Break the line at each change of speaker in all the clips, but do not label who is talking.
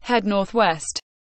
Head northwest.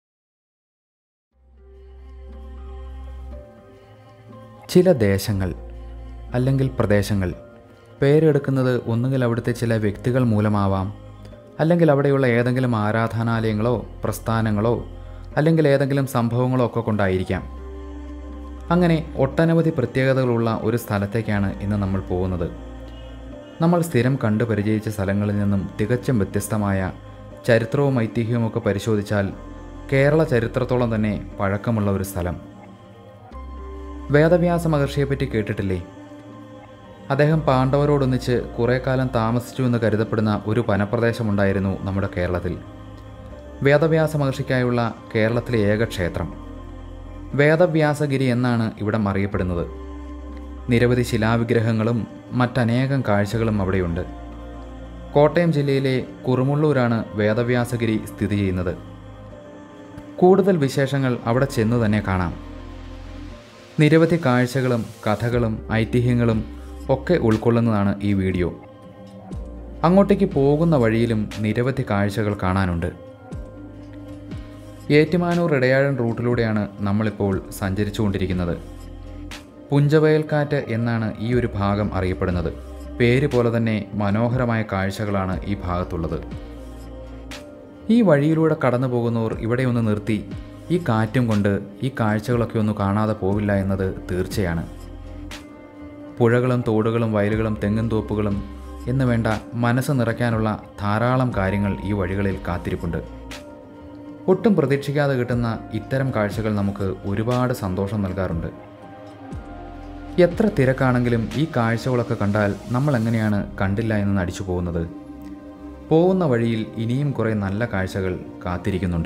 ചില ദേശങ്ങൾ അല്ലെങ്കിൽ പ്രദേശങ്ങൾ പേരെടുക്കുന്നത് ഒന്നുകിൽ അവിടുത്തെ ചില വ്യക്തികൾ മൂലമാവാം അല്ലെങ്കിൽ അവിടെയുള്ള ഏതെങ്കിലും ആരാധനാലയങ്ങളോ പ്രസ്ഥാനങ്ങളോ അല്ലെങ്കിൽ ഏതെങ്കിലും സംഭവങ്ങളോ ഒക്കെ കൊണ്ടായിരിക്കാം അങ്ങനെ ഒട്ടനവധി പ്രത്യേകതകളുള്ള ഒരു സ്ഥലത്തേക്കാണ് ഇന്ന് നമ്മൾ പോകുന്നത് നമ്മൾ സ്ഥിരം കണ്ടു പരിചയിച്ച സ്ഥലങ്ങളിൽ നിന്നും തികച്ചും വ്യത്യസ്തമായ ചരിത്രവും ഐതിഹ്യവും ഒക്കെ പരിശോധിച്ചാൽ കേരള ചരിത്രത്തോളം തന്നെ പഴക്കമുള്ള ഒരു സ്ഥലം വേദവ്യാസ മഹർഷിയെപ്പറ്റി കേട്ടിട്ടില്ലേ അദ്ദേഹം പാണ്ഡവരോടൊന്നിച്ച് കുറേ കാലം താമസിച്ചു എന്ന് കരുതപ്പെടുന്ന ഒരു വനപ്രദേശമുണ്ടായിരുന്നു നമ്മുടെ കേരളത്തിൽ വേദവ്യാസ മഹർഷിക്കായുള്ള കേരളത്തിലെ ഏക ക്ഷേത്രം വേദവ്യാസഗിരി എന്നാണ് ഇവിടം അറിയപ്പെടുന്നത് നിരവധി ശിലാവിഗ്രഹങ്ങളും മറ്റനേകം കാഴ്ചകളും അവിടെയുണ്ട് കോട്ടയം ജില്ലയിലെ കുറുമുള്ളൂരാണ് വേദവ്യാസഗിരി സ്ഥിതി ചെയ്യുന്നത് കൂടുതൽ വിശേഷങ്ങൾ അവിടെ ചെന്നു തന്നെ കാണാം നിരവധി കാഴ്ചകളും കഥകളും ഐതിഹ്യങ്ങളും ഒക്കെ ഉൾക്കൊള്ളുന്നതാണ് ഈ വീഡിയോ അങ്ങോട്ടേക്ക് പോകുന്ന വഴിയിലും നിരവധി കാഴ്ചകൾ കാണാനുണ്ട് ഏറ്റുമാനൂർ ഇടയാഴൻ റൂട്ടിലൂടെയാണ് നമ്മളിപ്പോൾ സഞ്ചരിച്ചുകൊണ്ടിരിക്കുന്നത് പുഞ്ചവയൽക്കാറ്റ് എന്നാണ് ഈ ഒരു ഭാഗം അറിയപ്പെടുന്നത് പേര് പോലെ തന്നെ മനോഹരമായ കാഴ്ചകളാണ് ഈ ഭാഗത്തുള്ളത് ഈ വഴിയിലൂടെ കടന്നു പോകുന്നവർ ഇവിടെ ഒന്ന് നിർത്തി ഈ കാറ്റും കൊണ്ട് ഈ കാഴ്ചകളൊക്കെ ഒന്ന് കാണാതെ പോവില്ല എന്നത് തീർച്ചയാണ് പുഴകളും തോടുകളും വയലുകളും തെങ്ങും തോപ്പുകളും എന്ന് വേണ്ട മനസ്സ് നിറയ്ക്കാനുള്ള ധാരാളം കാര്യങ്ങൾ ഈ വഴികളിൽ കാത്തിരിപ്പുണ്ട് ഒട്ടും പ്രതീക്ഷിക്കാതെ കിട്ടുന്ന ഇത്തരം കാഴ്ചകൾ നമുക്ക് ഒരുപാട് സന്തോഷം നൽകാറുണ്ട് എത്ര തിരക്കാണെങ്കിലും ഈ കാഴ്ചകളൊക്കെ കണ്ടാൽ നമ്മൾ എങ്ങനെയാണ് കണ്ടില്ല എന്ന് നടിച്ചു പോകുന്നത് പോകുന്ന വഴിയിൽ ഇനിയും കുറേ നല്ല കാഴ്ചകൾ കാത്തിരിക്കുന്നുണ്ട്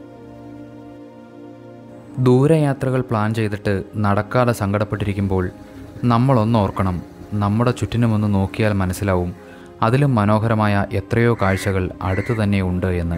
ദൂരയാത്രകൾ പ്ലാൻ ചെയ്തിട്ട് നടക്കാതെ സങ്കടപ്പെട്ടിരിക്കുമ്പോൾ നമ്മളൊന്ന് ഓർക്കണം നമ്മുടെ ചുറ്റിനുമൊന്ന് നോക്കിയാൽ മനസ്സിലാവും അതിലും മനോഹരമായ എത്രയോ കാഴ്ചകൾ അടുത്തു തന്നെ ഉണ്ട് എന്ന്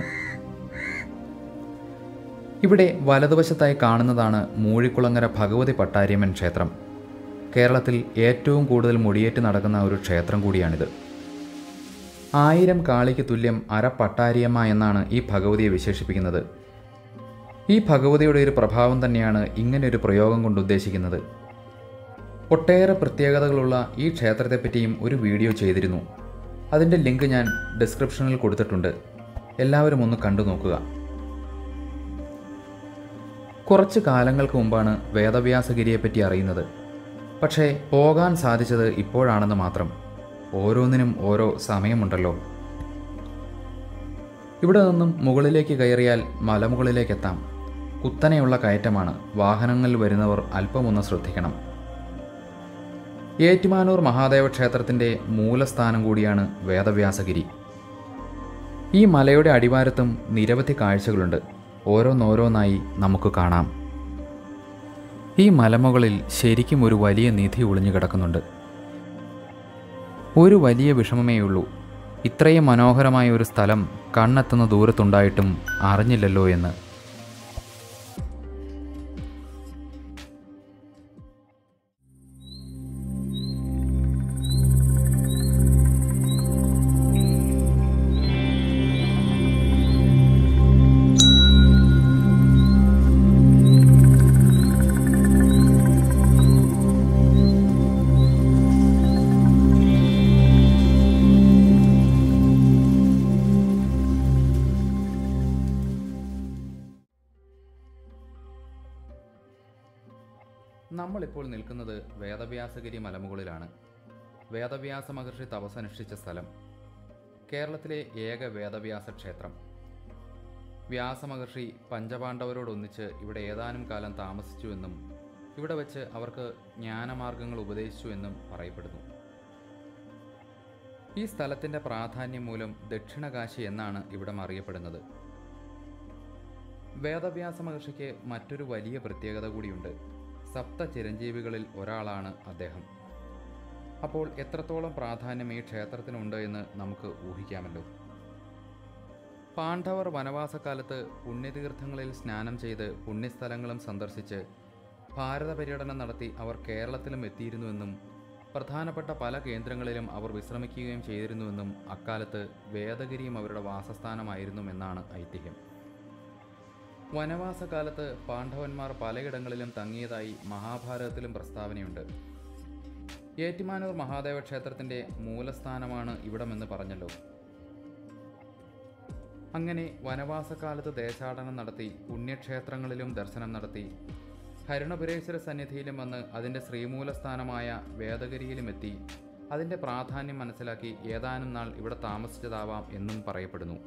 ഇവിടെ വലതുവശത്തായി കാണുന്നതാണ് മൂഴിക്കുളങ്ങര ഭഗവതി പട്ടാരിയമ്മൻ ക്ഷേത്രം കേരളത്തിൽ ഏറ്റവും കൂടുതൽ മുടിയേറ്റ് നടക്കുന്ന ഒരു ക്ഷേത്രം കൂടിയാണിത് ആയിരം കാളിക്ക് തുല്യം അര പട്ടാരിയമ്മ എന്നാണ് ഈ ഭഗവതിയെ വിശേഷിപ്പിക്കുന്നത് ഈ ഭഗവതിയുടെ ഒരു പ്രഭാവം തന്നെയാണ് ഇങ്ങനെ ഒരു പ്രയോഗം കൊണ്ട് ഉദ്ദേശിക്കുന്നത് ഒട്ടേറെ പ്രത്യേകതകളുള്ള ഈ ക്ഷേത്രത്തെപ്പറ്റിയും ഒരു വീഡിയോ ചെയ്തിരുന്നു അതിൻ്റെ ലിങ്ക് ഞാൻ ഡിസ്ക്രിപ്ഷനിൽ കൊടുത്തിട്ടുണ്ട് എല്ലാവരും ഒന്ന് കണ്ടു നോക്കുക കുറച്ച് കാലങ്ങൾക്ക് മുമ്പാണ് വേദവ്യാസഗിരിയെപ്പറ്റി അറിയുന്നത് പക്ഷേ പോകാൻ സാധിച്ചത് ഇപ്പോഴാണെന്ന് മാത്രം ഓരോന്നിനും ഓരോ സമയമുണ്ടല്ലോ ഇവിടെ നിന്നും മുകളിലേക്ക് കയറിയാൽ മലമുകളിലേക്ക് എത്താം കുത്തനെയുള്ള കയറ്റമാണ് വാഹനങ്ങളിൽ വരുന്നവർ അല്പമൊന്ന് ശ്രദ്ധിക്കണം ഏറ്റുമാനൂർ മഹാദേവ ക്ഷേത്രത്തിൻ്റെ മൂലസ്ഥാനം കൂടിയാണ് വേദവ്യാസഗിരി ഈ മലയുടെ അടിവാരത്തും നിരവധി കാഴ്ചകളുണ്ട് ഓരോന്നോരോന്നായി നമുക്ക് കാണാം ഈ മലമുകളിൽ ശരിക്കും ഒരു വലിയ നിധി ഒളിഞ്ഞു കിടക്കുന്നുണ്ട് ഒരു വലിയ വിഷമമേയുള്ളൂ ഇത്രയും മനോഹരമായ ഒരു സ്ഥലം കണ്ണെത്തുന്ന ദൂരത്തുണ്ടായിട്ടും അറിഞ്ഞില്ലല്ലോ എന്ന് നമ്മളിപ്പോൾ നിൽക്കുന്നത് വേദവ്യാസഗിരി മലമുകളിലാണ് വേദവ്യാസ മഹർഷി തപസ്സനുഷ്ഠിച്ച സ്ഥലം കേരളത്തിലെ ഏക വേദവ്യാസ ക്ഷേത്രം വ്യാസമഹർഷി പഞ്ചപാണ്ഡവരോടൊന്നിച്ച് ഇവിടെ ഏതാനും കാലം താമസിച്ചു എന്നും ഇവിടെ വെച്ച് അവർക്ക് ജ്ഞാനമാർഗങ്ങൾ ഉപദേശിച്ചു എന്നും പറയപ്പെടുന്നു ഈ സ്ഥലത്തിൻ്റെ പ്രാധാന്യം മൂലം ദക്ഷിണകാശി എന്നാണ് ഇവിടം അറിയപ്പെടുന്നത് വേദവ്യാസ മഹർഷിക്ക് മറ്റൊരു വലിയ പ്രത്യേകത കൂടിയുണ്ട് സപ്ത ചിരഞ്ജീവികളിൽ ഒരാളാണ് അദ്ദേഹം അപ്പോൾ എത്രത്തോളം പ്രാധാന്യം ഈ ക്ഷേത്രത്തിനുണ്ട് എന്ന് നമുക്ക് ഊഹിക്കാമല്ലോ പാണ്ഡവർ വനവാസക്കാലത്ത് പുണ്യതീർത്ഥങ്ങളിൽ സ്നാനം ചെയ്ത് പുണ്യസ്ഥലങ്ങളും സന്ദർശിച്ച് ഭാരത പര്യടനം നടത്തി അവർ കേരളത്തിലും എത്തിയിരുന്നുവെന്നും പ്രധാനപ്പെട്ട പല കേന്ദ്രങ്ങളിലും അവർ വിശ്രമിക്കുകയും ചെയ്തിരുന്നുവെന്നും അക്കാലത്ത് വേദഗിരിയും അവരുടെ വാസസ്ഥാനമായിരുന്നുവെന്നാണ് ഐതിഹ്യം വനവാസകാലത്ത് പാണ്ഡവന്മാർ പലയിടങ്ങളിലും തങ്ങിയതായി മഹാഭാരതത്തിലും പ്രസ്താവനയുണ്ട് ഏറ്റുമാനൂർ മഹാദേവ ക്ഷേത്രത്തിൻ്റെ മൂലസ്ഥാനമാണ് ഇവിടമെന്ന് പറഞ്ഞല്ലോ അങ്ങനെ വനവാസകാലത്ത് ദേശാടനം നടത്തി പുണ്യക്ഷേത്രങ്ങളിലും ദർശനം നടത്തി ഹരുണപുരേശ്വര സന്നിധിയിലും വന്ന് അതിൻ്റെ ശ്രീമൂലസ്ഥാനമായ വേദഗിരിയിലും എത്തി അതിൻ്റെ പ്രാധാന്യം മനസ്സിലാക്കി ഏതാനും നാൾ ഇവിടെ താമസിച്ചതാവാം എന്നും പറയപ്പെടുന്നു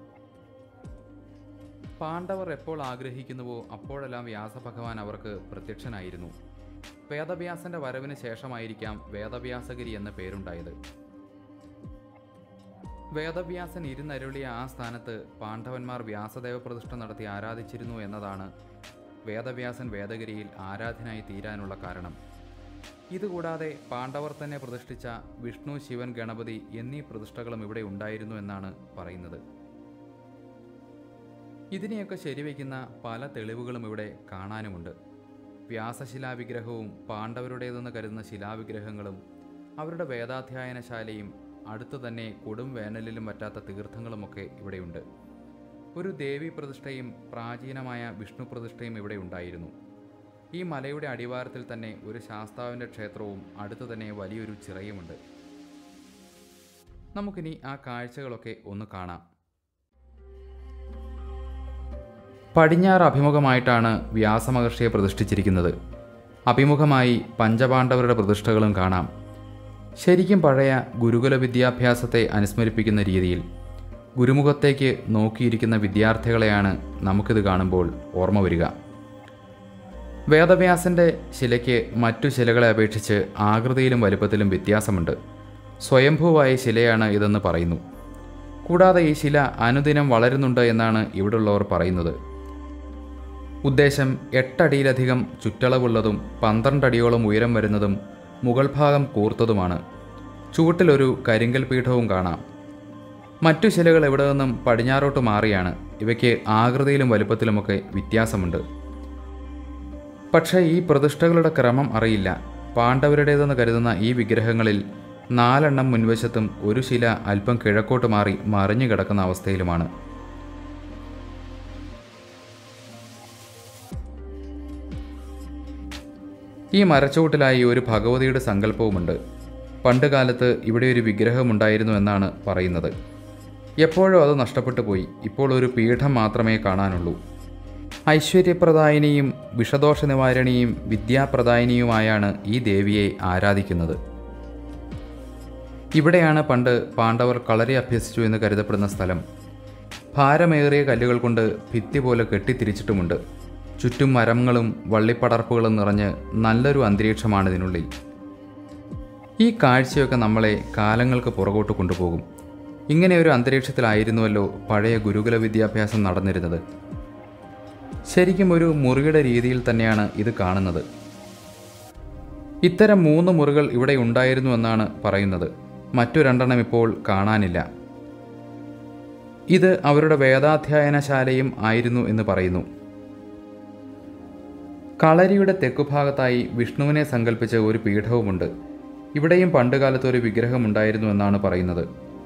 പാണ്ഡവർ എപ്പോൾ ആഗ്രഹിക്കുന്നുവോ അപ്പോഴെല്ലാം വ്യാസഭഗവാൻ അവർക്ക് പ്രത്യക്ഷനായിരുന്നു വേദവ്യാസന്റെ വരവിന് ശേഷമായിരിക്കാം വേദവ്യാസഗിരി എന്ന പേരുണ്ടായത് വേദവ്യാസൻ ഇരുന്നരുളിയ ആ സ്ഥാനത്ത് പാണ്ഡവന്മാർ വ്യാസദേവ പ്രതിഷ്ഠ നടത്തി ആരാധിച്ചിരുന്നു എന്നതാണ് വേദവ്യാസൻ വേദഗിരിയിൽ ആരാധനായി തീരാനുള്ള കാരണം ഇതുകൂടാതെ പാണ്ഡവർ തന്നെ പ്രതിഷ്ഠിച്ച വിഷ്ണു ശിവൻ ഗണപതി എന്നീ പ്രതിഷ്ഠകളും ഇവിടെ ഉണ്ടായിരുന്നു എന്നാണ് പറയുന്നത് ഇതിനെയൊക്കെ ശരിവയ്ക്കുന്ന പല തെളിവുകളും ഇവിടെ കാണാനുമുണ്ട് വ്യാസശിലാ വിഗ്രഹവും പാണ്ഡവരുടേതെന്ന് കരുതുന്ന ശിലാവിഗ്രഹങ്ങളും അവരുടെ വേദാധ്യായനശാലയും അടുത്തു തന്നെ കൊടും വേനലിലും പറ്റാത്ത തീർത്ഥങ്ങളുമൊക്കെ ഇവിടെയുണ്ട് ഒരു ദേവി പ്രതിഷ്ഠയും പ്രാചീനമായ വിഷ്ണു പ്രതിഷ്ഠയും ഇവിടെ ഉണ്ടായിരുന്നു ഈ മലയുടെ അടിവാരത്തിൽ തന്നെ ഒരു ശാസ്താവിൻ്റെ ക്ഷേത്രവും അടുത്തു തന്നെ വലിയൊരു ചിറയുമുണ്ട് നമുക്കിനി ആ കാഴ്ചകളൊക്കെ ഒന്ന് കാണാം പടിഞ്ഞാറ് അഭിമുഖമായിട്ടാണ് വ്യാസമഹർഷിയെ പ്രതിഷ്ഠിച്ചിരിക്കുന്നത് അഭിമുഖമായി പഞ്ചപാണ്ഡവരുടെ പ്രതിഷ്ഠകളും കാണാം ശരിക്കും പഴയ ഗുരുകുല വിദ്യാഭ്യാസത്തെ അനുസ്മരിപ്പിക്കുന്ന രീതിയിൽ ഗുരുമുഖത്തേക്ക് നോക്കിയിരിക്കുന്ന വിദ്യാർത്ഥികളെയാണ് നമുക്കിത് കാണുമ്പോൾ ഓർമ്മ വരിക വേദവ്യാസന്റെ ശിലയ്ക്ക് മറ്റു ശിലകളെ അപേക്ഷിച്ച് ആകൃതിയിലും വലുപ്പത്തിലും വ്യത്യാസമുണ്ട് സ്വയംഭൂവായ ശിലയാണ് ഇതെന്ന് പറയുന്നു കൂടാതെ ഈ ശില അനുദിനം വളരുന്നുണ്ട് എന്നാണ് ഇവിടുള്ളവർ പറയുന്നത് ഉദ്ദേശം എട്ടടിയിലധികം ചുറ്റളവുള്ളതും പന്ത്രണ്ടടിയോളം ഉയരം വരുന്നതും മുകൾ ഭാഗം കൂർത്തതുമാണ് ചുവട്ടിലൊരു കരിങ്കൽ പീഠവും കാണാം മറ്റു ശിലകൾ എവിടെ നിന്നും പടിഞ്ഞാറോട്ട് മാറിയാണ് ഇവയ്ക്ക് ആകൃതിയിലും വലുപ്പത്തിലുമൊക്കെ വ്യത്യാസമുണ്ട് പക്ഷേ ഈ പ്രതിഷ്ഠകളുടെ ക്രമം അറിയില്ല പാണ്ഡവരുടേതെന്ന് കരുതുന്ന ഈ വിഗ്രഹങ്ങളിൽ നാലെണ്ണം മുൻവശത്തും ഒരു ശില അല്പം കിഴക്കോട്ട് മാറി മറിഞ്ഞു കിടക്കുന്ന അവസ്ഥയിലുമാണ് ഈ മരച്ചുവട്ടിലായി ഒരു ഭഗവതിയുടെ സങ്കല്പവുമുണ്ട് പണ്ട് കാലത്ത് ഇവിടെ ഒരു വിഗ്രഹമുണ്ടായിരുന്നു എന്നാണ് പറയുന്നത് എപ്പോഴോ അത് നഷ്ടപ്പെട്ടു പോയി ഇപ്പോൾ ഒരു പീഠം മാത്രമേ കാണാനുള്ളൂ ഐശ്വര്യപ്രദായിനിയും വിഷദോഷ നിവാരണിയും വിദ്യാപ്രദായിനിയുമായാണ് ഈ ദേവിയെ ആരാധിക്കുന്നത് ഇവിടെയാണ് പണ്ട് പാണ്ഡവർ കളരി അഭ്യസിച്ചു എന്ന് കരുതപ്പെടുന്ന സ്ഥലം ഭാരമേറിയ കല്ലുകൾ കൊണ്ട് ഭിത്തി പോലെ കെട്ടിത്തിരിച്ചിട്ടുമുണ്ട് ചുറ്റും മരങ്ങളും വള്ളിപ്പടർപ്പുകളും നിറഞ്ഞ് നല്ലൊരു അന്തരീക്ഷമാണ് ഇതിനുള്ളിൽ ഈ കാഴ്ചയൊക്കെ നമ്മളെ കാലങ്ങൾക്ക് പുറകോട്ട് കൊണ്ടുപോകും ഇങ്ങനെ ഒരു അന്തരീക്ഷത്തിലായിരുന്നുവല്ലോ പഴയ ഗുരുകുല വിദ്യാഭ്യാസം നടന്നിരുന്നത് ശരിക്കും ഒരു മുറിയുടെ രീതിയിൽ തന്നെയാണ് ഇത് കാണുന്നത് ഇത്തരം മൂന്ന് മുറികൾ ഇവിടെ ഉണ്ടായിരുന്നു എന്നാണ് പറയുന്നത് മറ്റു രണ്ടെണ്ണം ഇപ്പോൾ കാണാനില്ല ഇത് അവരുടെ വേദാധ്യയനശാലയും ആയിരുന്നു എന്ന് പറയുന്നു കളരിയുടെ തെക്കുഭാഗത്തായി വിഷ്ണുവിനെ സങ്കല്പിച്ച ഒരു പീഠവുമുണ്ട് ഇവിടെയും പണ്ടുകാലത്ത് ഒരു വിഗ്രഹം ഉണ്ടായിരുന്നു എന്നാണ് പറയുന്നത്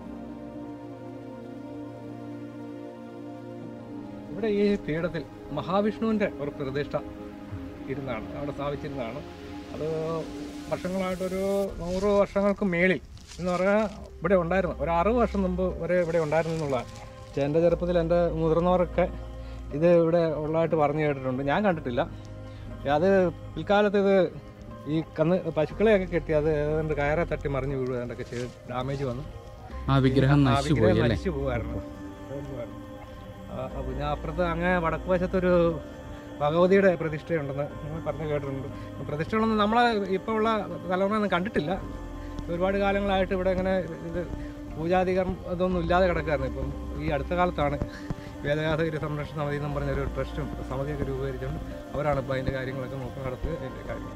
ഇവിടെ ഈ പീഠത്തിൽ മഹാവിഷ്ണുവിൻ്റെ ഒരു പ്രതിഷ്ഠ ഇരുന്നാണ് അവിടെ സ്ഥാപിച്ചിരുന്നതാണ് അത് വർഷങ്ങളായിട്ടൊരു നൂറ് വർഷങ്ങൾക്ക് മേളിൽ എന്ന് പറഞ്ഞാൽ ഇവിടെ ഉണ്ടായിരുന്നു ഒരു അറുപത് വർഷം മുമ്പ് വരെ ഇവിടെ ഉണ്ടായിരുന്നു എന്നുള്ളതാണ് പക്ഷേ എൻ്റെ ചെറുപ്പത്തിൽ എൻ്റെ മുതിർന്നവരൊക്കെ ഇത് ഇവിടെ ഉള്ളതായിട്ട് പറഞ്ഞു കേട്ടിട്ടുണ്ട് ഞാൻ കണ്ടിട്ടില്ല പക്ഷേ അത് പിൽക്കാലത്ത് ഇത് ഈ കന്ന് പശുക്കളെയൊക്കെ കെട്ടി അത് ഏതാണ്ട് കയറെ തട്ടി മറിഞ്ഞു വീഴുക ഏതാണ്ടൊക്കെ ചെയ്ത് ഡാമേജ് വന്നു
ആ വിഗ്രഹം
ആ
നശിച്ചു
വിഗ്രഹം
പോയി അല്ലേ
നശിച്ചു പോകായിരുന്നു പോകുമായിരുന്നു. ആ, ആ, പിന്നെ അപ്പുറത്ത് അങ്ങ് വടക്ക് വശത്തൊരു ഭഗവതിയുടെ പ്രതിഷ്ഠയുണ്ടെന്ന് നമ്മൾ പറഞ്ഞു കേട്ടിട്ടുണ്ട് പ്രതിഷ്ഠകളൊന്നും നമ്മളെ ഇപ്പോൾ ഉള്ള തലമുറയൊന്നും കണ്ടിട്ടില്ല ഒരുപാട് കാലങ്ങളായിട്ട് ഇവിടെ ഇങ്ങനെ ഇത് പൂജാധികം ഇതൊന്നും ഇല്ലാതെ കിടക്കായിരുന്നു ഇപ്പം ഈ അടുത്ത കാലത്താണ് വേദവ്യാസഗിരി സംരക്ഷണ സമിതി എന്നും പറഞ്ഞൊരു ട്രസ്റ്റും സമിതിയൊക്കെ രൂപീകരിച്ചുകൊണ്ട് അവരാണ് ഇപ്പോൾ അതിൻ്റെ കാര്യങ്ങളൊക്കെ നോക്കി നടത്തുക അതിൻ്റെ കാര്യം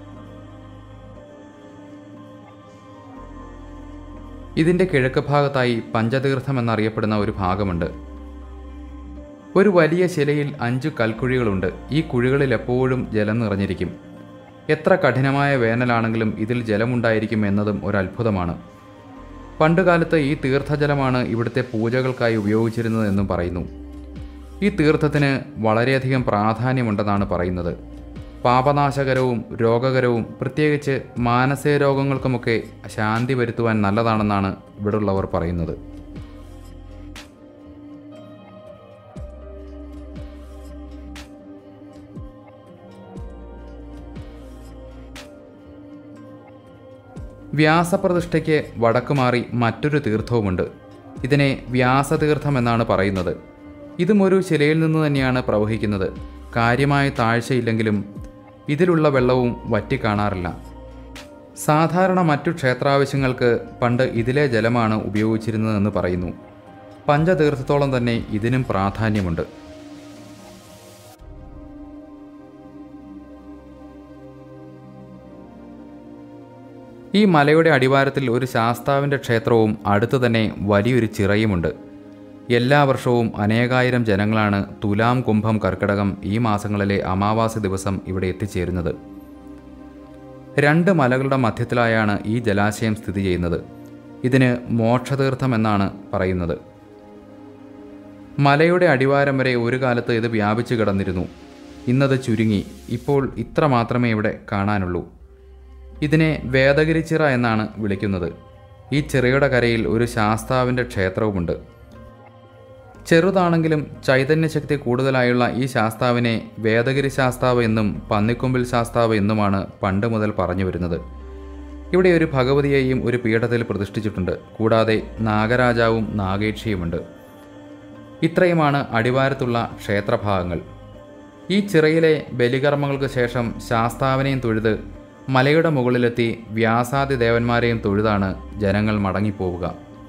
ഇതിന്റെ കിഴക്ക് ഭാഗത്തായി പഞ്ചതീർത്ഥം എന്നറിയപ്പെടുന്ന ഒരു ഭാഗമുണ്ട് ഒരു വലിയ ശിലയിൽ അഞ്ചു കൽക്കുഴികളുണ്ട് ഈ കുഴികളിൽ എപ്പോഴും ജലം നിറഞ്ഞിരിക്കും എത്ര കഠിനമായ വേനലാണെങ്കിലും ഇതിൽ ജലമുണ്ടായിരിക്കും എന്നതും ഒരു അത്ഭുതമാണ് പണ്ടുകാലത്ത് ഈ തീർത്ഥജലമാണ് ഇവിടുത്തെ പൂജകൾക്കായി ഉപയോഗിച്ചിരുന്നത് എന്നും പറയുന്നു ഈ തീർത്ഥത്തിന് വളരെയധികം പ്രാധാന്യമുണ്ടെന്നാണ് പറയുന്നത് പാപനാശകരവും രോഗകരവും പ്രത്യേകിച്ച് മാനസിക രോഗങ്ങൾക്കുമൊക്കെ ശാന്തി വരുത്തുവാൻ നല്ലതാണെന്നാണ് ഇവിടെയുള്ളവർ പറയുന്നത് വ്യാസപ്രതിഷ്ഠയ്ക്ക് വടക്കുമാറി മറ്റൊരു തീർത്ഥവുമുണ്ട് ഇതിനെ വ്യാസതീർത്ഥം എന്നാണ് പറയുന്നത് ഇതും ഒരു ശിലയിൽ നിന്ന് തന്നെയാണ് പ്രവഹിക്കുന്നത് കാര്യമായ താഴ്ചയില്ലെങ്കിലും ഇതിലുള്ള വെള്ളവും വറ്റിക്കാണാറില്ല സാധാരണ മറ്റു ക്ഷേത്രാവശ്യങ്ങൾക്ക് പണ്ട് ഇതിലെ ജലമാണ് ഉപയോഗിച്ചിരുന്നതെന്ന് പറയുന്നു പഞ്ചതീർത്ഥത്തോളം തന്നെ ഇതിനും പ്രാധാന്യമുണ്ട് ഈ മലയുടെ അടിവാരത്തിൽ ഒരു ശാസ്താവിൻ്റെ ക്ഷേത്രവും അടുത്തു തന്നെ വലിയൊരു ചിറയുമുണ്ട് എല്ലാ വർഷവും അനേകായിരം ജനങ്ങളാണ് തുലാം കുംഭം കർക്കിടകം ഈ മാസങ്ങളിലെ അമാവാസി ദിവസം ഇവിടെ എത്തിച്ചേരുന്നത് രണ്ട് മലകളുടെ മധ്യത്തിലായാണ് ഈ ജലാശയം സ്ഥിതി ചെയ്യുന്നത് ഇതിന് മോക്ഷതീർത്ഥം എന്നാണ് പറയുന്നത് മലയുടെ അടിവാരം വരെ ഒരു കാലത്ത് ഇത് വ്യാപിച്ചു കിടന്നിരുന്നു ഇന്നത് ചുരുങ്ങി ഇപ്പോൾ ഇത്ര മാത്രമേ ഇവിടെ കാണാനുള്ളൂ ഇതിനെ വേദഗിരിച്ചിറ എന്നാണ് വിളിക്കുന്നത് ഈ ചിറയുടെ കരയിൽ ഒരു ശാസ്താവിൻ്റെ ക്ഷേത്രവുമുണ്ട് ചെറുതാണെങ്കിലും ചൈതന്യശക്തി കൂടുതലായുള്ള ഈ ശാസ്താവിനെ വേദഗിരി ശാസ്താവ് എന്നും പന്നിക്കൊമ്പിൽ ശാസ്താവ് എന്നുമാണ് പണ്ട് മുതൽ പറഞ്ഞു വരുന്നത് ഇവിടെ ഒരു ഭഗവതിയെയും ഒരു പീഠത്തിൽ പ്രതിഷ്ഠിച്ചിട്ടുണ്ട് കൂടാതെ നാഗരാജാവും നാഗേക്ഷിയുമുണ്ട് ഇത്രയുമാണ് അടിവാരത്തുള്ള ക്ഷേത്രഭാഗങ്ങൾ ഈ ചിറയിലെ ബലികർമ്മങ്ങൾക്ക് ശേഷം ശാസ്താവിനെയും തൊഴുത് മലയുടെ മുകളിലെത്തി വ്യാസാദി ദേവന്മാരെയും തൊഴുതാണ് ജനങ്ങൾ മടങ്ങിപ്പോവുക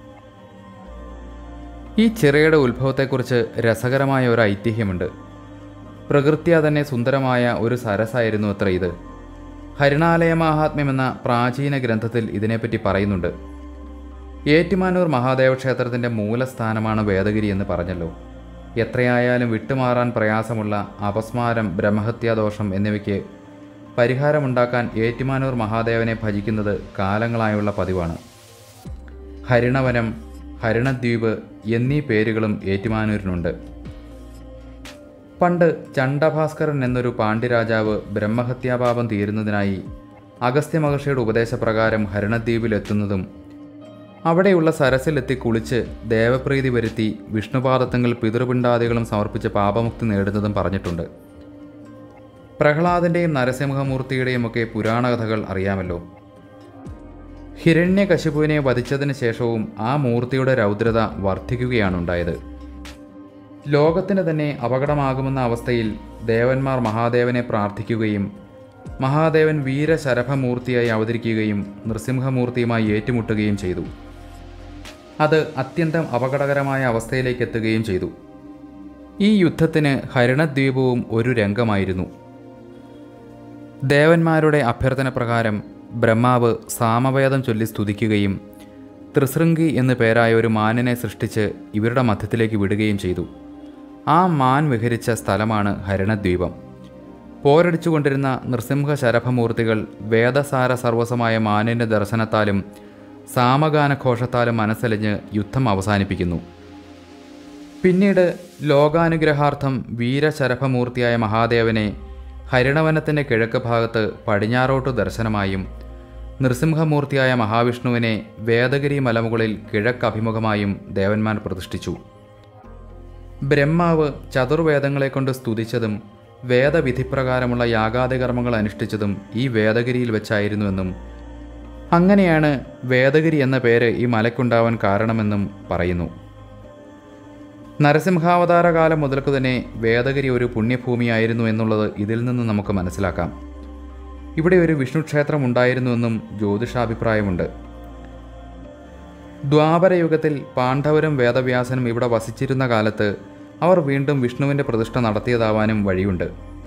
ഈ ചിറയുടെ ഉത്ഭവത്തെക്കുറിച്ച് രസകരമായ ഒരു ഐതിഹ്യമുണ്ട് പ്രകൃത്യാ തന്നെ സുന്ദരമായ ഒരു സരസായിരുന്നു അത്ര ഇത് ഹരിണാലയ മാഹാത്മ്യം എന്ന പ്രാചീന ഗ്രന്ഥത്തിൽ ഇതിനെപ്പറ്റി പറയുന്നുണ്ട് ഏറ്റുമാനൂർ മഹാദേവ ക്ഷേത്രത്തിൻ്റെ മൂലസ്ഥാനമാണ് വേദഗിരി എന്ന് പറഞ്ഞല്ലോ എത്രയായാലും വിട്ടുമാറാൻ പ്രയാസമുള്ള അപസ്മാരം ബ്രഹ്മഹത്യാദോഷം എന്നിവയ്ക്ക് പരിഹാരമുണ്ടാക്കാൻ ഏറ്റുമാനൂർ മഹാദേവനെ ഭജിക്കുന്നത് കാലങ്ങളായുള്ള പതിവാണ് ഹരിണവനം ഹരിണദ്വീപ് എന്നീ പേരുകളും ഏറ്റുമാനൂരിനുണ്ട് പണ്ട് ചണ്ഡഭാസ്കരൻ എന്നൊരു പാണ്ഡ്യരാജാവ് ബ്രഹ്മഹത്യാപാപം തീരുന്നതിനായി അഗസ്ത്യ മഹർഷിയുടെ ഉപദേശപ്രകാരം ഹരിണദ്വീപിലെത്തുന്നതും അവിടെയുള്ള സരസിലെത്തി കുളിച്ച് ദേവപ്രീതി വരുത്തി വിഷ്ണുപാദത്തങ്ങൾ പിതൃപിണ്ടാദികളും സമർപ്പിച്ച് പാപമുക്തി നേടുന്നതും പറഞ്ഞിട്ടുണ്ട് പ്രഹ്ലാദൻ്റെയും നരസിംഹമൂർത്തിയുടെയും ഒക്കെ പുരാണകഥകൾ അറിയാമല്ലോ ഹിരണ്യകശിപുവിനെ വധിച്ചതിന് ശേഷവും ആ മൂർത്തിയുടെ രൗദ്രത വർദ്ധിക്കുകയാണുണ്ടായത് ലോകത്തിന് തന്നെ അപകടമാകുമെന്ന അവസ്ഥയിൽ ദേവന്മാർ മഹാദേവനെ പ്രാർത്ഥിക്കുകയും മഹാദേവൻ വീരശരഭമൂർത്തിയായി അവതരിക്കുകയും നൃസിംഹമൂർത്തിയുമായി ഏറ്റുമുട്ടുകയും ചെയ്തു അത് അത്യന്തം അപകടകരമായ അവസ്ഥയിലേക്ക് എത്തുകയും ചെയ്തു ഈ യുദ്ധത്തിന് ഹരിണദ്വീപവും ഒരു രംഗമായിരുന്നു ദേവന്മാരുടെ അഭ്യർത്ഥന പ്രകാരം ബ്രഹ്മാവ് സാമവേദം ചൊല്ലി സ്തുതിക്കുകയും ത്രിശൃംഗി എന്നു പേരായ ഒരു മാനിനെ സൃഷ്ടിച്ച് ഇവരുടെ മധ്യത്തിലേക്ക് വിടുകയും ചെയ്തു ആ മാൻ വിഹരിച്ച സ്ഥലമാണ് ഹരിണദ്വീപം പോരടിച്ചുകൊണ്ടിരുന്ന നൃസിംഹ ശരഭമൂർത്തികൾ വേദസാര സർവസമായ മാനിൻ്റെ ദർശനത്താലും സാമഗാനഘോഷത്താലും മനസ്സലിഞ്ഞ് യുദ്ധം അവസാനിപ്പിക്കുന്നു പിന്നീട് ലോകാനുഗ്രഹാർത്ഥം വീരശരഭമൂർത്തിയായ മഹാദേവനെ ഹരിണവനത്തിൻ്റെ കിഴക്ക് ഭാഗത്ത് പടിഞ്ഞാറോട്ട് ദർശനമായും നൃസിംഹമൂർത്തിയായ മഹാവിഷ്ണുവിനെ വേദഗിരി മലമുകളിൽ കിഴക്കഭിമുഖമായും ദേവന്മാർ പ്രതിഷ്ഠിച്ചു ബ്രഹ്മാവ് ചതുർവേദങ്ങളെ കൊണ്ട് സ്തുതിച്ചതും വേദവിധിപ്രകാരമുള്ള യാഗാദി കർമ്മങ്ങൾ അനുഷ്ഠിച്ചതും ഈ വേദഗിരിയിൽ വെച്ചായിരുന്നുവെന്നും അങ്ങനെയാണ് വേദഗിരി എന്ന പേര് ഈ മലയ്ക്കുണ്ടാവാൻ കാരണമെന്നും പറയുന്നു നരസിംഹാവതാര കാലം മുതൽക്കു തന്നെ വേദഗിരി ഒരു പുണ്യഭൂമിയായിരുന്നു എന്നുള്ളത് ഇതിൽ നിന്ന് നമുക്ക് മനസ്സിലാക്കാം ഇവിടെ ഒരു വിഷ്ണു ക്ഷേത്രം ഉണ്ടായിരുന്നുവെന്നും ജ്യോതിഷാഭിപ്രായമുണ്ട് ദ്വാപരയുഗത്തിൽ പാണ്ഡവരും വേദവ്യാസനും ഇവിടെ വസിച്ചിരുന്ന കാലത്ത് അവർ വീണ്ടും വിഷ്ണുവിൻ്റെ പ്രതിഷ്ഠ നടത്തിയതാവാനും വഴിയുണ്ട്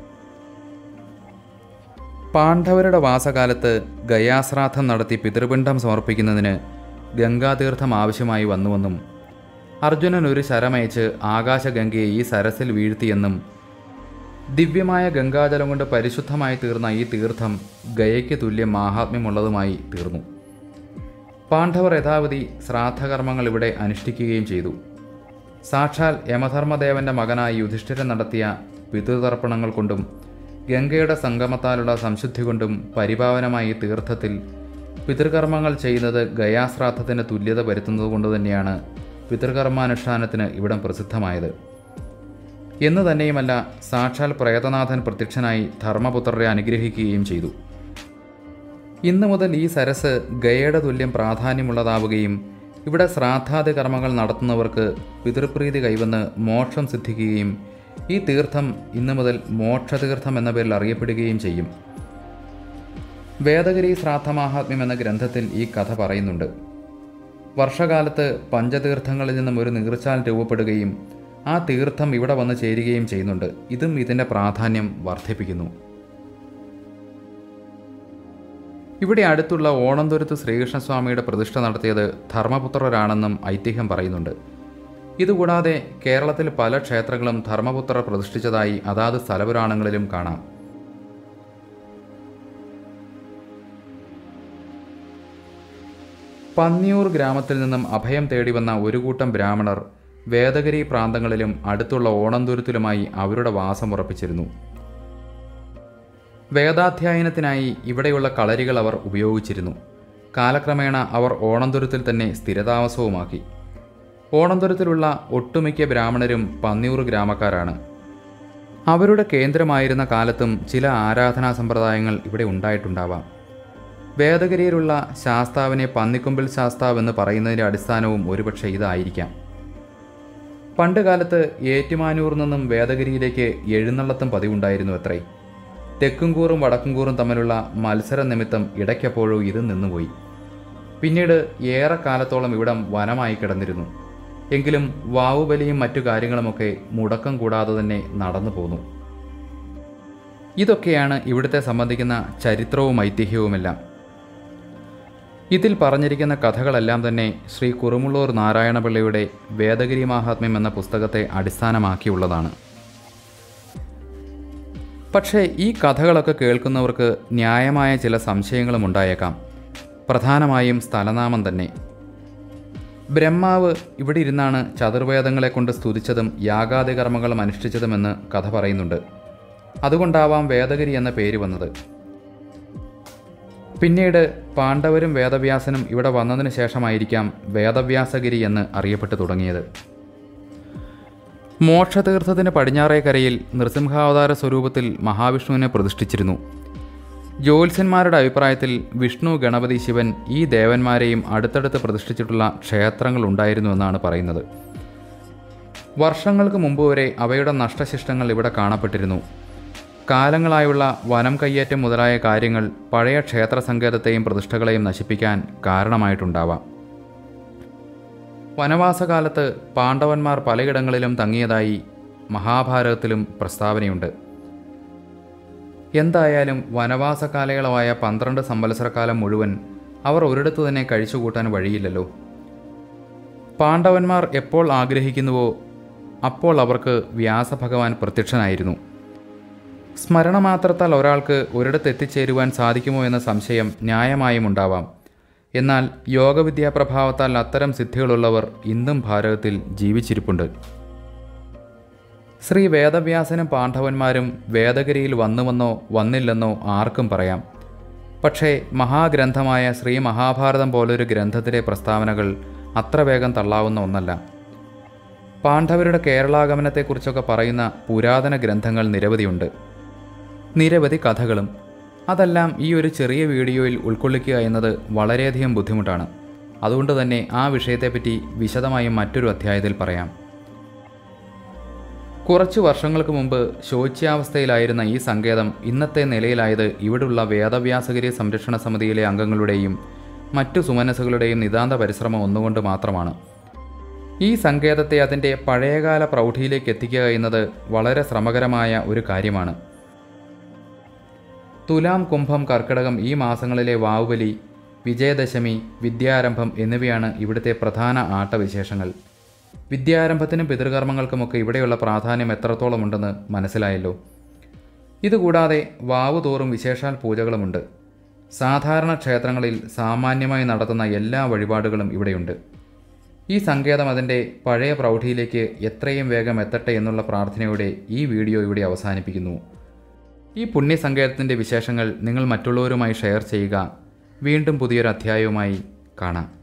പാണ്ഡവരുടെ വാസകാലത്ത് ഗയാശ്രാദ്ധം നടത്തി പിതൃപിണ്ഡം സമർപ്പിക്കുന്നതിന് ഗംഗാതീർത്ഥം ആവശ്യമായി വന്നുവെന്നും അർജുനൻ ഒരു ശരമയച്ച് ആകാശഗംഗയെ ഈ സരസിൽ വീഴ്ത്തിയെന്നും ദിവ്യമായ ഗംഗാജലം കൊണ്ട് പരിശുദ്ധമായി തീർന്ന ഈ തീർത്ഥം ഗയയ്ക്ക് തുല്യം മാഹാത്മ്യമുള്ളതുമായി തീർന്നു പാണ്ഡവർ യഥാവധി ശ്രാദ്ധകർമ്മങ്ങൾ ഇവിടെ അനുഷ്ഠിക്കുകയും ചെയ്തു സാക്ഷാൽ യമധർമ്മദേവന്റെ മകനായി യുധിഷ്ഠിരൻ നടത്തിയ പിതൃതർപ്പണങ്ങൾ കൊണ്ടും ഗംഗയുടെ സംഗമത്താലുള്ള സംശുദ്ധി കൊണ്ടും പരിപാവനമായ ഈ തീർത്ഥത്തിൽ പിതൃകർമ്മങ്ങൾ ചെയ്യുന്നത് ഗയാശ്രാദ്ധത്തിന് തുല്യത വരുത്തുന്നത് കൊണ്ട് തന്നെയാണ് പിതൃകർമാനുഷ്ഠാനത്തിന് ഇവിടം പ്രസിദ്ധമായത് എന്ന് തന്നെയുമല്ല സാക്ഷാൽ പ്രേതനാഥൻ പ്രത്യക്ഷനായി ധർമ്മപുത്രരെ അനുഗ്രഹിക്കുകയും ചെയ്തു ഇന്നു മുതൽ ഈ സരസ് ഗയയുടെ തുല്യം പ്രാധാന്യമുള്ളതാവുകയും ഇവിടെ ശ്രാദ്ധാദി കർമ്മങ്ങൾ നടത്തുന്നവർക്ക് പിതൃപ്രീതി കൈവന്ന് മോക്ഷം സിദ്ധിക്കുകയും ഈ തീർത്ഥം ഇന്നു മുതൽ മോക്ഷതീർത്ഥം എന്ന പേരിൽ അറിയപ്പെടുകയും ചെയ്യും വേദഗിരി ശ്രാദ്ധമാഹാത്മ്യം എന്ന ഗ്രന്ഥത്തിൽ ഈ കഥ പറയുന്നുണ്ട് വർഷകാലത്ത് പഞ്ചതീർത്ഥങ്ങളിൽ നിന്നും ഒരു നീർച്ചാൽ രൂപപ്പെടുകയും ആ തീർത്ഥം ഇവിടെ വന്ന് ചേരുകയും ചെയ്യുന്നുണ്ട് ഇതും ഇതിൻ്റെ പ്രാധാന്യം വർദ്ധിപ്പിക്കുന്നു ഇവിടെ അടുത്തുള്ള ഓണന്തുരത്ത് ശ്രീകൃഷ്ണസ്വാമിയുടെ പ്രതിഷ്ഠ നടത്തിയത് ധർമ്മപുത്രരാണെന്നും ഐതിഹ്യം പറയുന്നുണ്ട് ഇതുകൂടാതെ കേരളത്തിൽ പല ക്ഷേത്രങ്ങളും ധർമ്മപുത്രർ പ്രതിഷ്ഠിച്ചതായി അതാത് സ്ഥലപുരാണങ്ങളിലും കാണാം പന്നിയൂർ ഗ്രാമത്തിൽ നിന്നും അഭയം തേടി വന്ന ഒരു കൂട്ടം ബ്രാഹ്മണർ വേദഗിരി പ്രാന്തങ്ങളിലും അടുത്തുള്ള ഓണന്തുരത്തിലുമായി അവരുടെ വാസം ഉറപ്പിച്ചിരുന്നു വേദാധ്യായനത്തിനായി ഇവിടെയുള്ള കളരികൾ അവർ ഉപയോഗിച്ചിരുന്നു കാലക്രമേണ അവർ ഓണന്തുരത്തിൽ തന്നെ സ്ഥിരതാമസവുമാക്കി ഓണന്തുരത്തിലുള്ള ഒട്ടുമിക്ക ബ്രാഹ്മണരും പന്നിയൂർ ഗ്രാമക്കാരാണ് അവരുടെ കേന്ദ്രമായിരുന്ന കാലത്തും ചില ആരാധനാ സമ്പ്രദായങ്ങൾ ഇവിടെ ഉണ്ടായിട്ടുണ്ടാവാം വേദഗിരിയിലുള്ള ശാസ്താവിനെ പന്നിക്കൊമ്പിൽ ശാസ്താവ് എന്ന് പറയുന്നതിൻ്റെ അടിസ്ഥാനവും ഒരുപക്ഷെ ഇതായിരിക്കാം പണ്ട് കാലത്ത് ഏറ്റുമാനൂർ നിന്നും വേദഗിരിയിലേക്ക് എഴുന്നള്ളത്തും പതിവുണ്ടായിരുന്നു അത്രേ തെക്കുംകൂറും വടക്കുംകൂറും തമ്മിലുള്ള മത്സര നിമിത്തം ഇടയ്ക്കപ്പോഴോ ഇത് നിന്നുപോയി പിന്നീട് ഏറെക്കാലത്തോളം ഇവിടം വനമായി കിടന്നിരുന്നു എങ്കിലും വാവുബലിയും മറ്റു കാര്യങ്ങളുമൊക്കെ മുടക്കം കൂടാതെ തന്നെ നടന്നു പോന്നു ഇതൊക്കെയാണ് ഇവിടുത്തെ സംബന്ധിക്കുന്ന ചരിത്രവും ഐതിഹ്യവുമെല്ലാം ഇതിൽ പറഞ്ഞിരിക്കുന്ന കഥകളെല്ലാം തന്നെ ശ്രീ കുറുമുള്ളൂർ നാരായണപിള്ളയുടെ വേദഗിരി മാഹാത്മ്യം എന്ന പുസ്തകത്തെ അടിസ്ഥാനമാക്കിയുള്ളതാണ് പക്ഷേ ഈ കഥകളൊക്കെ കേൾക്കുന്നവർക്ക് ന്യായമായ ചില സംശയങ്ങളും ഉണ്ടായേക്കാം പ്രധാനമായും സ്ഥലനാമം തന്നെ ബ്രഹ്മാവ് ഇവിടെ ഇരുന്നാണ് ചതുർവേദങ്ങളെ കൊണ്ട് സ്തുതിച്ചതും യാഗാദി കർമ്മങ്ങളും അനുഷ്ഠിച്ചതുമെന്ന് കഥ പറയുന്നുണ്ട് അതുകൊണ്ടാവാം വേദഗിരി എന്ന പേര് വന്നത് പിന്നീട് പാണ്ഡവരും വേദവ്യാസനും ഇവിടെ വന്നതിന് ശേഷമായിരിക്കാം വേദവ്യാസഗിരി എന്ന് അറിയപ്പെട്ടു തുടങ്ങിയത് മോക്ഷതീർത്ഥത്തിന് പടിഞ്ഞാറേ കരയിൽ നൃസിംഹാവതാര സ്വരൂപത്തിൽ മഹാവിഷ്ണുവിനെ പ്രതിഷ്ഠിച്ചിരുന്നു ജ്യോത്സ്യന്മാരുടെ അഭിപ്രായത്തിൽ വിഷ്ണു ഗണപതി ശിവൻ ഈ ദേവന്മാരെയും അടുത്തടുത്ത് പ്രതിഷ്ഠിച്ചിട്ടുള്ള ക്ഷേത്രങ്ങൾ ഉണ്ടായിരുന്നുവെന്നാണ് പറയുന്നത് വർഷങ്ങൾക്ക് മുമ്പ് വരെ അവയുടെ നഷ്ടശിഷ്ടങ്ങൾ ഇവിടെ കാണപ്പെട്ടിരുന്നു കാലങ്ങളായുള്ള വനം കയ്യേറ്റം മുതലായ കാര്യങ്ങൾ പഴയ ക്ഷേത്ര സങ്കേതത്തെയും പ്രതിഷ്ഠകളെയും നശിപ്പിക്കാൻ കാരണമായിട്ടുണ്ടാവാം വനവാസകാലത്ത് പാണ്ഡവന്മാർ പലയിടങ്ങളിലും തങ്ങിയതായി മഹാഭാരതത്തിലും പ്രസ്താവനയുണ്ട് എന്തായാലും വനവാസ കാലയളവായ പന്ത്രണ്ട് സംവത്സരക്കാലം മുഴുവൻ അവർ ഒരിടത്തു തന്നെ കഴിച്ചുകൂട്ടാൻ വഴിയില്ലല്ലോ പാണ്ഡവന്മാർ എപ്പോൾ ആഗ്രഹിക്കുന്നുവോ അപ്പോൾ അവർക്ക് വ്യാസഭഗവാൻ പ്രത്യക്ഷനായിരുന്നു സ്മരണമാത്രത്താൽ ഒരാൾക്ക് ഒരിടത്ത് എത്തിച്ചേരുവാൻ സാധിക്കുമോ എന്ന സംശയം ന്യായമായും ഉണ്ടാവാം എന്നാൽ യോഗവിദ്യാപ്രഭാവത്താൽ അത്തരം സിദ്ധികളുള്ളവർ ഇന്നും ഭാരതത്തിൽ ജീവിച്ചിരിപ്പുണ്ട് ശ്രീ വേദവ്യാസനും പാണ്ഡവന്മാരും വേദഗിരിയിൽ വന്നുവെന്നോ വന്നില്ലെന്നോ ആർക്കും പറയാം പക്ഷേ മഹാഗ്രന്ഥമായ ശ്രീ മഹാഭാരതം പോലൊരു ഗ്രന്ഥത്തിലെ പ്രസ്താവനകൾ അത്ര വേഗം തള്ളാവുന്ന ഒന്നല്ല പാണ്ഡവരുടെ കേരളാഗമനത്തെക്കുറിച്ചൊക്കെ പറയുന്ന പുരാതന ഗ്രന്ഥങ്ങൾ നിരവധിയുണ്ട് നിരവധി കഥകളും അതെല്ലാം ഈ ഒരു ചെറിയ വീഡിയോയിൽ ഉൾക്കൊള്ളിക്കുക എന്നത് വളരെയധികം ബുദ്ധിമുട്ടാണ് അതുകൊണ്ട് തന്നെ ആ വിഷയത്തെപ്പറ്റി വിശദമായും മറ്റൊരു അധ്യായത്തിൽ പറയാം കുറച്ചു വർഷങ്ങൾക്ക് മുമ്പ് ശോച്യാവസ്ഥയിലായിരുന്ന ഈ സങ്കേതം ഇന്നത്തെ നിലയിലായത് ഇവിടുള്ള വേദവ്യാസഗിരി സംരക്ഷണ സമിതിയിലെ അംഗങ്ങളുടെയും മറ്റു സുമനസ്സുകളുടെയും നിതാന്ത പരിശ്രമം ഒന്നുകൊണ്ട് മാത്രമാണ് ഈ സങ്കേതത്തെ അതിൻ്റെ പഴയകാല പ്രൗഢിയിലേക്ക് എത്തിക്കുക എന്നത് വളരെ ശ്രമകരമായ ഒരു കാര്യമാണ് തുലാം കുംഭം കർക്കിടകം ഈ മാസങ്ങളിലെ വാവുബലി വിജയദശമി വിദ്യാരംഭം എന്നിവയാണ് ഇവിടുത്തെ പ്രധാന ആട്ടവിശേഷങ്ങൾ വിദ്യാരംഭത്തിനും പിതൃകർമ്മങ്ങൾക്കുമൊക്കെ ഇവിടെയുള്ള പ്രാധാന്യം എത്രത്തോളം ഉണ്ടെന്ന് മനസ്സിലായല്ലോ ഇതുകൂടാതെ വാവു തോറും വിശേഷാൽ പൂജകളുമുണ്ട് സാധാരണ ക്ഷേത്രങ്ങളിൽ സാമാന്യമായി നടത്തുന്ന എല്ലാ വഴിപാടുകളും ഇവിടെയുണ്ട് ഈ സങ്കേതം അതിൻ്റെ പഴയ പ്രൗഢിയിലേക്ക് എത്രയും വേഗം എത്തട്ടെ എന്നുള്ള പ്രാർത്ഥനയോടെ ഈ വീഡിയോ ഇവിടെ അവസാനിപ്പിക്കുന്നു ഈ പുണ്യസങ്കേതത്തിൻ്റെ വിശേഷങ്ങൾ നിങ്ങൾ മറ്റുള്ളവരുമായി ഷെയർ ചെയ്യുക വീണ്ടും പുതിയൊരു അധ്യായവുമായി കാണാം